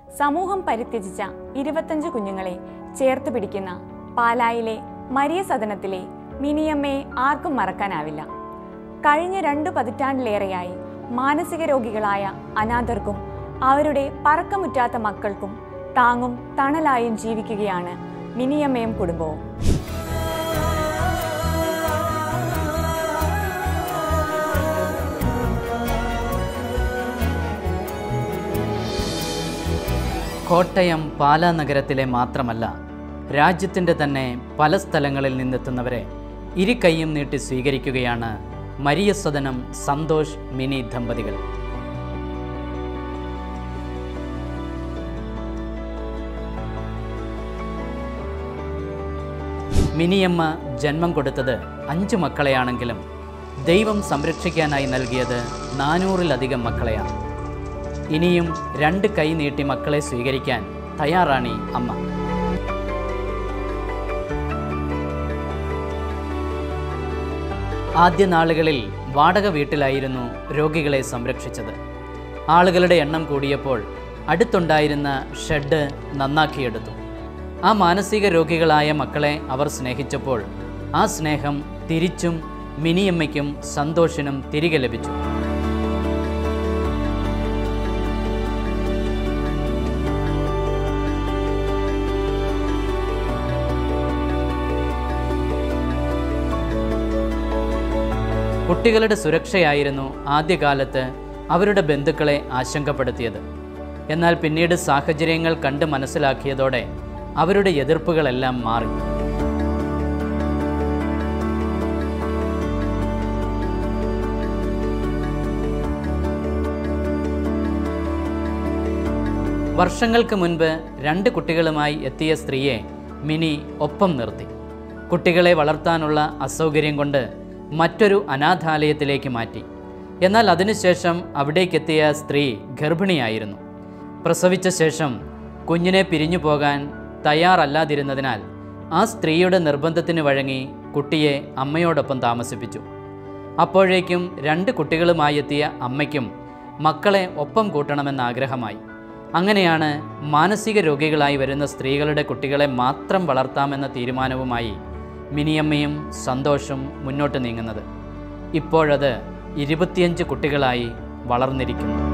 സമൂഹം പരിത്യജിച്ച ഇരുപത്തഞ്ച് കുഞ്ഞുങ്ങളെ ചേർത്ത് പിടിക്കുന്ന പാലായിലെ മരിയ സദനത്തിലെ മിനിയമ്മയെ ആർക്കും മറക്കാനാവില്ല കഴിഞ്ഞ രണ്ടു പതിറ്റാണ്ടിലേറെയായി മാനസിക രോഗികളായ അനാഥർക്കും അവരുടെ പറക്കമുറ്റാത്ത മക്കൾക്കും താങ്ങും തണലായും ജീവിക്കുകയാണ് മിനിയമ്മയും കുടുംബവും കോട്ടയം പാലാ നഗരത്തിലെ മാത്രമല്ല രാജ്യത്തിൻ്റെ തന്നെ പല സ്ഥലങ്ങളിൽ നിന്നെത്തുന്നവരെ ഇരുകൈയും നീട്ടി സ്വീകരിക്കുകയാണ് മരിയ സദനം സന്തോഷ് മിനി ദമ്പതികൾ മിനിയമ്മ ജന്മം കൊടുത്തത് അഞ്ചു മക്കളെയാണെങ്കിലും ദൈവം സംരക്ഷിക്കാനായി നൽകിയത് നാനൂറിലധികം മക്കളെയാണ് ഇനിയും രണ്ട് കൈ നീട്ടി മക്കളെ സ്വീകരിക്കാൻ തയ്യാറാണീ അമ്മ ആദ്യ നാളുകളിൽ വാടക വീട്ടിലായിരുന്നു രോഗികളെ സംരക്ഷിച്ചത് ആളുകളുടെ എണ്ണം കൂടിയപ്പോൾ അടുത്തുണ്ടായിരുന്ന ഷെഡ് നന്നാക്കിയെടുത്തു ആ മാനസിക രോഗികളായ മക്കളെ അവർ സ്നേഹിച്ചപ്പോൾ ആ സ്നേഹം തിരിച്ചും മിനിയമ്മയ്ക്കും സന്തോഷിനും തിരികെ ലഭിച്ചു കുട്ടികളുടെ സുരക്ഷയായിരുന്നു ആദ്യകാലത്ത് അവരുടെ ബന്ധുക്കളെ ആശങ്കപ്പെടുത്തിയത് എന്നാൽ പിന്നീട് സാഹചര്യങ്ങൾ കണ്ട് മനസ്സിലാക്കിയതോടെ അവരുടെ എതിർപ്പുകളെല്ലാം മാറി വർഷങ്ങൾക്ക് മുൻപ് രണ്ട് കുട്ടികളുമായി എത്തിയ സ്ത്രീയെ മിനി ഒപ്പം നിർത്തി കുട്ടികളെ വളർത്താനുള്ള അസൗകര്യം കൊണ്ട് മറ്റൊരു അനാഥാലയത്തിലേക്ക് മാറ്റി എന്നാൽ അതിനുശേഷം അവിടേക്കെത്തിയ സ്ത്രീ ഗർഭിണിയായിരുന്നു പ്രസവിച്ച ശേഷം കുഞ്ഞിനെ പിരിഞ്ഞു പോകാൻ തയ്യാറല്ലാതിരുന്നതിനാൽ ആ സ്ത്രീയുടെ നിർബന്ധത്തിന് വഴങ്ങി കുട്ടിയെ അമ്മയോടൊപ്പം താമസിപ്പിച്ചു അപ്പോഴേക്കും രണ്ട് കുട്ടികളുമായി എത്തിയ അമ്മയ്ക്കും മക്കളെ ഒപ്പം കൂട്ടണമെന്ന ആഗ്രഹമായി അങ്ങനെയാണ് മാനസിക രോഗികളായി വരുന്ന സ്ത്രീകളുടെ കുട്ടികളെ മാത്രം വളർത്താമെന്ന തീരുമാനവുമായി മിനിയമ്മയും സന്തോഷും മുന്നോട്ട് നീങ്ങുന്നത് ഇപ്പോഴത് ഇരുപത്തിയഞ്ച് കുട്ടികളായി വളർന്നിരിക്കുന്നു